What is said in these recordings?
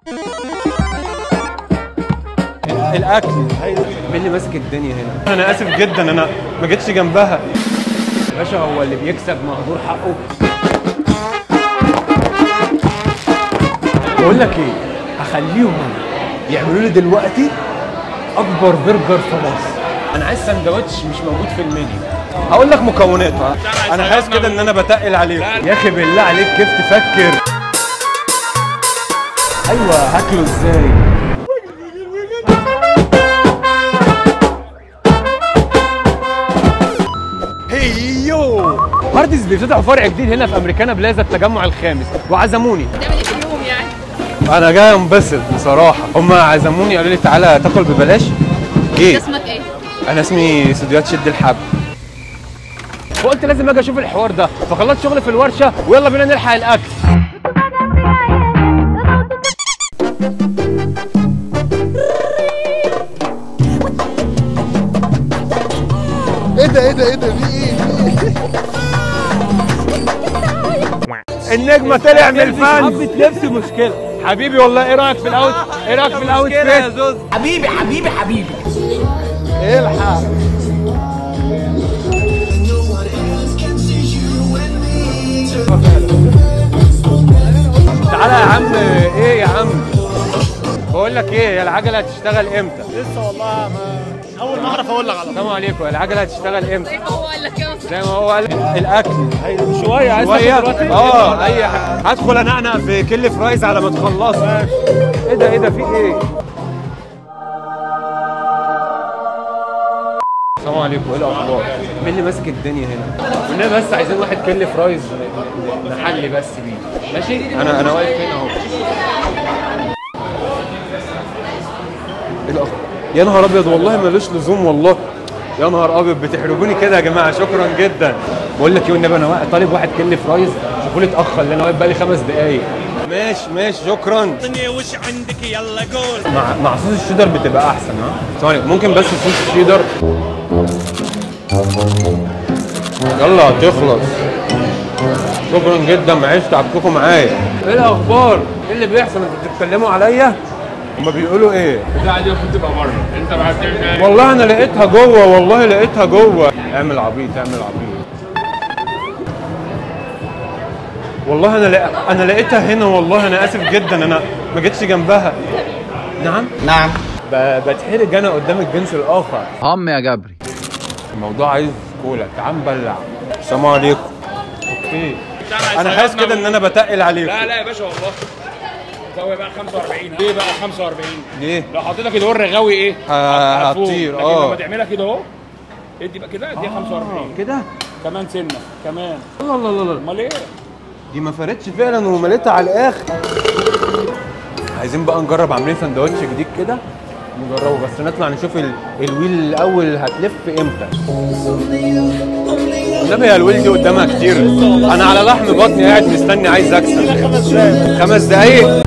الاكل مين اللي ماسك الدنيا هنا انا اسف جدا انا ما جيتش جنبها يا باشا هو اللي بيكسب مهدور حقه بقول لك ايه هخليهم يعملوا لي دلوقتي اكبر برجر في مصر انا عايز سندوتش مش موجود في المنيو هقول لك مكوناتها انا حاسس كده ان انا بتقل عليهم يا اخي بالله عليك كيف تفكر ايوه هاكله ازاي هيو هارديز بيفتحوا فرع جديد هنا في امريكانا بلازا التجمع الخامس وعزموني بتعمل ايه في اليوم يعني؟ انا جاي انبسط بصراحه هم عزموني قالوا لي تعالى تاكل ببلاش ايه اسمك ايه؟ انا اسمي استوديوهات شد الحبل فقلت لازم اجي اشوف الحوار ده فخلصت شغل في الورشه ويلا بينا نلحق الاكل ايه ده ايه ده ايه ده في ايه النجمه طلع من الفن حبه لبس مشكله حبيبي والله ايه رايك في الاوت ايه رايك في الاوت يا زوز حبيبي حبيبي حبيبي الحق تعالى يا عم ايه يا عم بقول لك ايه هي العجله هتشتغل امتى لسه والله ما اول ما اعرف اقول لك على السلام عليكم العجله هتشتغل امتى زي ما هو قال لك كده زي ما هو قال الاكل طول شويه عايز شويه تاخد دلوقتي اه اي حاجه هدخل انقنق في كل فرايز على ما تخلص ايه ده ايه ده في ايه السلام عليكم ايه الاخبار مين اللي ماسك الدنيا هنا قلنا بس عايزين واحد كل فرايز ن- ن- نحلي بس بيه ماشي انا انا واقف هنا اهو ايه الاخبار يا نهار ابيض والله ملوش لزوم والله يا نهار ابيض بتحرجوني كده يا جماعه شكرا جدا بقول لك ايه والنبي انا واقف طالب واحد كل فرايز شوفوا لي اتاخر لان انا واقف بقالي خمس دقايق ماشي ماشي شكرا وش عندك يلا قول مع مع صوص الشيدر بتبقى احسن ها ثواني ممكن بس صوص الشيدر يلا هتخلص شكرا جدا معلش تعبتكم معايا ايه الاخبار ايه اللي بيحصل انتوا بتتكلموا عليا هما بيقولوا ايه البتاعه دي المفروض تبقى بره انت بقى بتعمل ايه؟ والله انا لقيتها جوه والله لقيتها جوه اعمل عبيط اعمل عبيط والله انا لق... انا لقيتها هنا والله انا اسف جدا انا ما جيتش جنبها نعم نعم ب... بتحرج انا قدام الجنس الاخر هم يا جبري الموضوع عايز كولا تعال نبلع السلام عليكم اوكي انا حاسس كده ان انا بتقل عليكم لا لا يا باشا والله زاويه بقى 45 ليه بقى 45 ليه لو حطيت لك كده ور غاوي ايه ه- هتفوق. هتطير، لكن آه. لما تعملها كده اهو ادي بقى كده اديها 45 كده كمان سنه كمان الله الله الله امال ايه دي ما فارتش فعلا ومليتها على الاخر عايزين بقى نجرب عاملين سندوتش جديد كده نجربه بس نطلع نشوف ال... الويل الاول هتلف امتى النبي يا الويل دي قدامها كتير انا على لحم بطني قاعد مستني عايز اكسب خمس دقايق خمس دقايق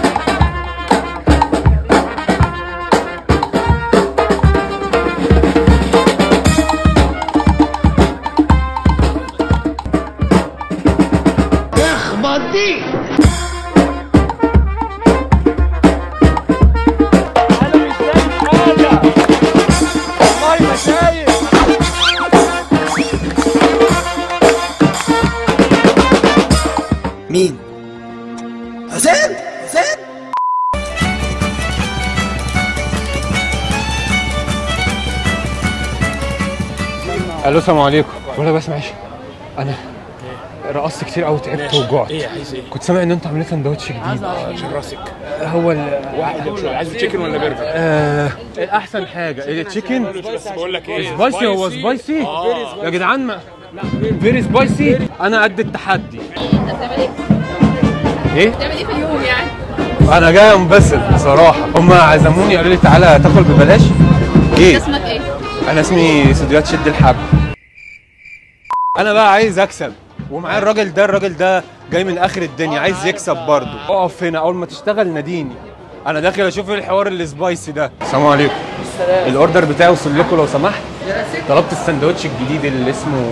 انا مش شايف حاجه والله ما شايف مين حسين حسين الو السلام عليكم ولا بس معلش انا رقصت كتير قوي تعبت وجعت ايه عايز ايه كنت سامع ان انتوا عاملين سندوتش جديد عشان راسك هو ال... واحد شوية. عايز تشيكن ولا برجر آه... احسن حاجه التشيكن بس بقول لك ايه سبايسي هو سبايسي يا جدعان ما فيري سبايسي انا قد التحدي انت بتعمل ايه؟ ايه بتعمل ايه في اليوم يعني؟ انا جاي انبسط بصراحه هم عزموني قالوا لي تعالى تاكل ببلاش ايه اسمك ايه؟ انا اسمي استوديوهات شد الحبل انا بقى عايز اكسب ومعايا الراجل ده الراجل ده جاي من اخر الدنيا عايز يكسب برضه اقف هنا اول ما تشتغل ناديني انا داخل اشوف الحوار السبايسي ده السلام عليكم السلام الاوردر بتاعي وصل لكم لو سمحت طلبت السندوتش الجديد اللي اسمه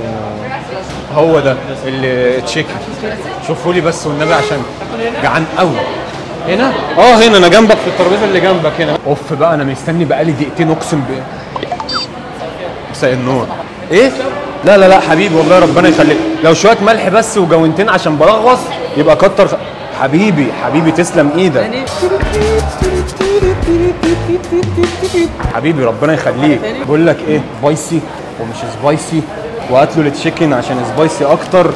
هو ده اللي تشيكن شوفوا لي بس والنبي عشان جعان قوي هنا اه هنا انا جنبك في الترابيزه اللي جنبك هنا اوف بقى انا مستني بقالي دقيقتين اقسم بالله مساء النور ايه لا لا لا حبيبي والله ربنا يخليك لو شويه ملح بس وجوانتين عشان بلغوص يبقى كتر خ... حبيبي حبيبي تسلم ايدك حبيبي ربنا يخليك بقول لك ايه سبايسي ومش سبايسي وهات له التشيكن عشان سبايسي اكتر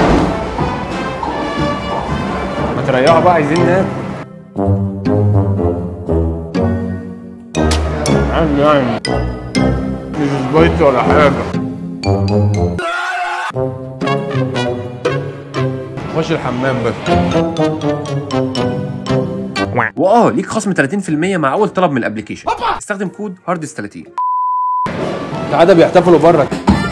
ما تريحوا بقى عايزين ناكل يعني يعني مش سبايسي ولا حاجه خش الحمام بس واه ليك خصم 30% مع اول طلب من الابلكيشن استخدم كود هاردس 30 العاده بيحتفلوا بره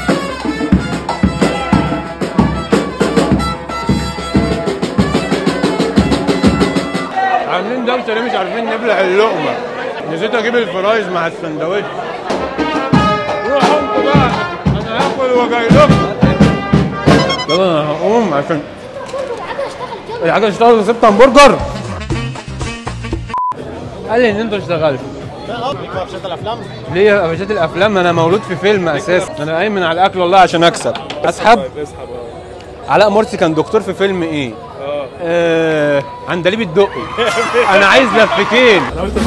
عاملين دوشه ليه مش عارفين نبلع اللقمه نسيت اجيب الفرايز مع السندوتش روحوا انتوا بقى انا هاكل وجاي لكم يلا انا هقوم عشان الحاجه اشتغلت وسبت همبرجر قال لي ان انتوا اشتغلتوا ليه يا قفشات الافلام انا مولود في فيلم اساسا انا قايم من على الاكل والله عشان اكسب اسحب علاء مرسي كان دكتور في فيلم ايه آه عندليب الدقي انا عايز لفتين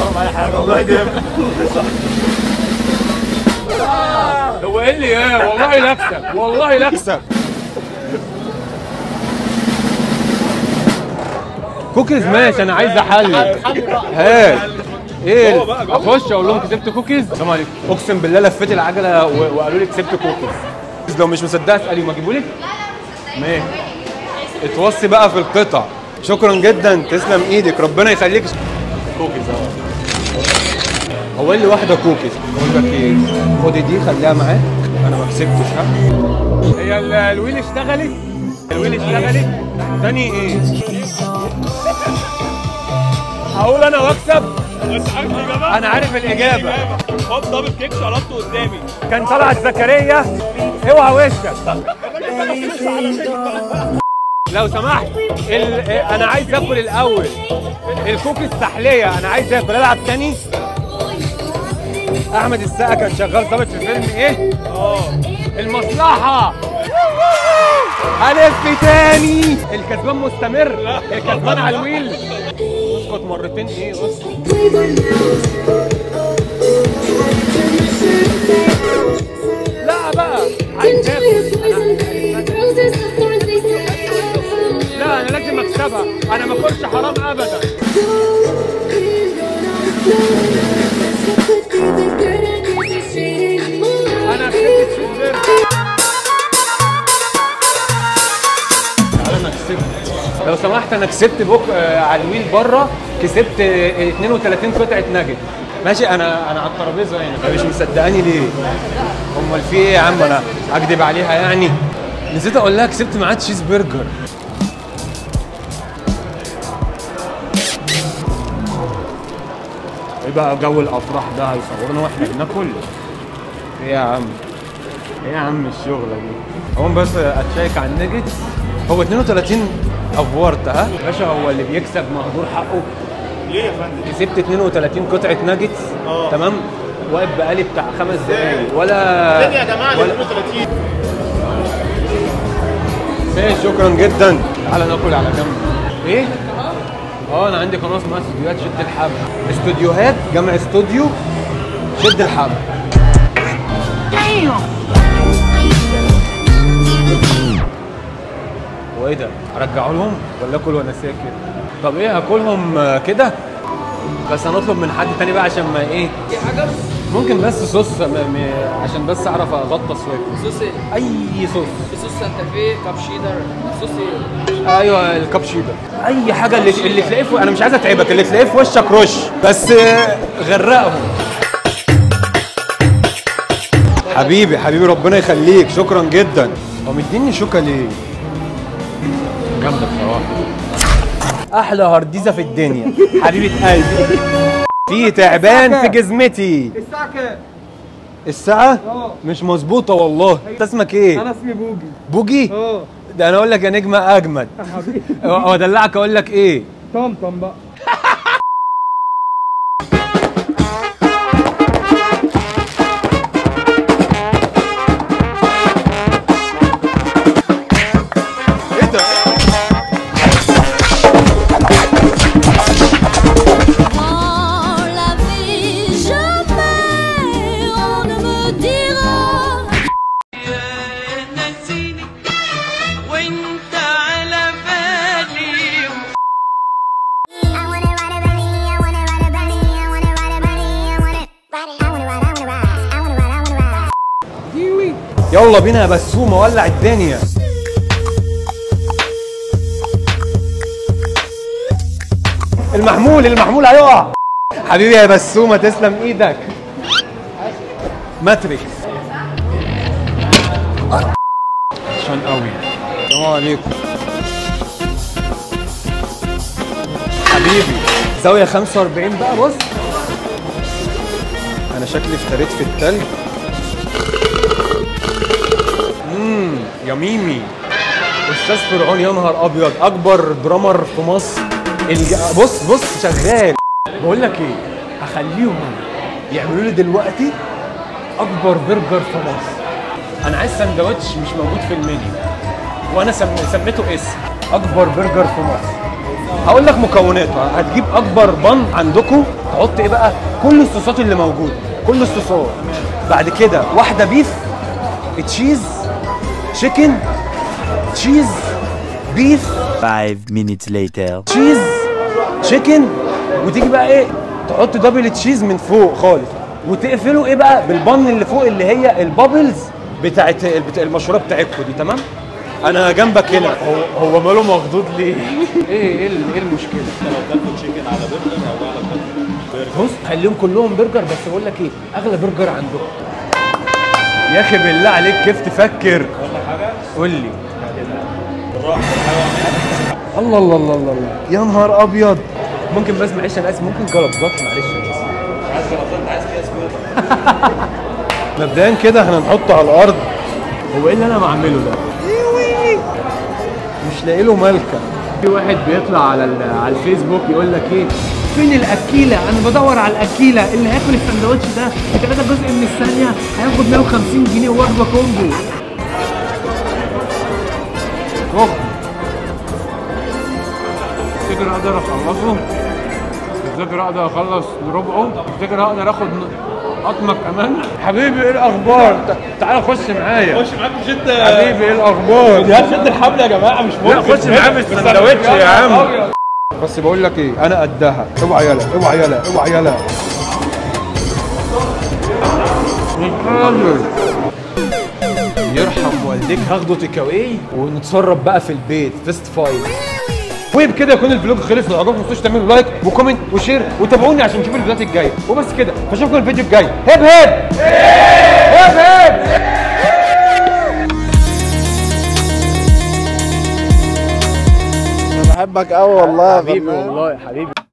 هو ايه اللي ايه والله لا اكسب والله لا اكسب كوكيز ماشي انا عايز احلل هات ايه اخش اقول لهم كسبت كوكيز السلام عليكم اقسم بالله لفيت العجله و- وقالوا لي كسبت كوكيز لو مش مصدقه اسالي ما اجيبوا لك ماشي اتوصي بقى في القطع شكرا جدا تسلم ايدك ربنا يخليك كوكيز اهو هو اللي واحده كوكيز بقول لك ايه خد دي خليها معاك انا ما كسبتش ها هي ال- الويل اشتغلت الويل اشتغلت تاني ايه هقول انا واكسب بس عارف الاجابه؟ انا عارف الاجابه خد دبل كيك شرطته قدامي كان طلعت زكريا اوعى وشك لو سمحت ال... انا عايز اكل الاول الكوكيز تحليه انا عايز اكل العب تاني احمد السقا كان شغال ظابط في فيلم ايه اه المصلحه الف تاني الكسبان مستمر الكسبان على الويل اسكت مرتين ايه بص لا بقى عايز اكل لا انا لازم اكسبها انا ما اكلش حرام ابدا انا كسبت شوزر انا كسبت لو سمحت انا كسبت بوك آه على الويل بره كسبت آه 32 قطعه ناجت ماشي انا انا على الترابيزه هنا مش مصدقاني ليه امال في ايه يا عم انا اكدب عليها يعني نسيت اقول لها كسبت معاه تشيز برجر ايه بقى جو الافراح ده هيصورنا واحنا بناكل ايه يا عم ايه يا عم الشغله دي هو بس اتشيك على النجت هو 32 افورت ها باشا هو اللي بيكسب مهدور حقه ليه يا فندم؟ كسبت 32 قطعه ناجتس تمام واقف بقالي بتاع خمس دقايق ولا يا جماعه ولا 32 ماشي شكرا جدا تعالى ناكل على جنب ايه اه انا عندي قناه اسمها استوديوهات شد الحبل استوديوهات جمع استوديو شد الحبل هو ايه ده ارجعه لهم ولا اكل وانا ساكت طب ايه هاكلهم آه، كده بس هنطلب من حد تاني بقى عشان ما ايه ممكن بس صوص م- م- عشان بس اعرف اغطس واكل صوص ايه؟ اي صوص صوص سانتا في كاب شيدر صوص ايه؟ ايوه الكاب شيدر اي حاجه اللي اللي تلاقيه في انا مش عايز اتعبك اللي تلاقيه في وشك رش بس آه، غرقهم حبيبي حبيبي ربنا يخليك شكرا جدا هو مديني شوكه ليه جامده بصراحه احلى هرديزه في الدنيا حبيبه قلبي في تعبان في جزمتي الساعة كام؟ الساعه مش مظبوطه والله انت اسمك ايه أنا اسمي بوجي بوجي اه ده انا اقول لك يا نجمه اجمد حبيبي وادلعك اقول لك ايه طمطم بقى يلا بينا يا بسومه ولع الدنيا المحمول المحمول هيقع حبيبي يا بسومه تسلم ايدك ماتريكس عشان قوي السلام عليكم حبيبي زاويه 45 بقى بص انا شكلي افتريت في التلج امم يا ميمي استاذ فرعون يا نهار ابيض اكبر درامر في مصر الج... بص بص شغال بقول لك ايه هخليهم يعملوا لي دلوقتي اكبر برجر في مصر انا عايز سندوتش مش موجود في المنيو وانا سم... سميته اسم اكبر برجر في مصر هقول لك مكوناته هتجيب اكبر بن عندكم تحط ايه بقى كل الصوصات اللي موجوده كل الصوصات بعد كده واحده بيف تشيز تشيكن تشيز بيف Five minutes later. تشيز تشيكن وتيجي بقى ايه تحط دبل تشيز من فوق خالص وتقفله ايه بقى بالبن اللي فوق اللي هي البابلز بتاعت بتاع المشروع بتاعتكم دي تمام انا جنبك هنا هو هو ماله مخضوض ليه ايه ايه ال- ايه المشكله بص خليهم كلهم برجر بس بقول لك ايه اغلى برجر عندهم يا اخي بالله عليك كيف تفكر قول لي الله الله الله الله الله يا نهار ابيض ممكن بس معلش انا اسف ممكن جلطات معلش انا اسف عايز جلطات عايز مبدئيا كده احنا هنحطه على الارض هو ايه اللي انا بعمله ده؟ مش لاقي له ملكه في واحد بيطلع على ال- على الفيسبوك يقول لك ايه فين الاكيله انا بدور على الاكيله اللي هياكل السندوتش ده في 3 جزء من الثانيه هياخد 150 جنيه وجبه كومبو سخن تفتكر اقدر اخلصه؟ تفتكر اقدر اخلص ربعه؟ تفتكر اقدر اخد قطمك كمان؟ حبيبي ايه الاخبار؟ تع- تعالى خش معايا خش معاك في شد حبيبي ايه الاخبار؟ يا شد الحبل يا جماعه مش لا ممكن خش معاه في السندوتش يا عم بس بقول لك ايه انا قدها اوعى يلا اوعى يلا اوعى يلا يرحم والديك هاخده تيك اواي ونتصرف بقى في البيت فيست فايت وبكده يكون الفلوج خلص لو عجبكم ما تنسوش تعملوا لايك وكومنت وشير وتابعوني عشان نشوف الفيديوهات الجايه وبس كده فاشوفكم الفيديو الجاي هب هب هب هب بحبك قوي والله يا حبيبي فنان. والله حبيبي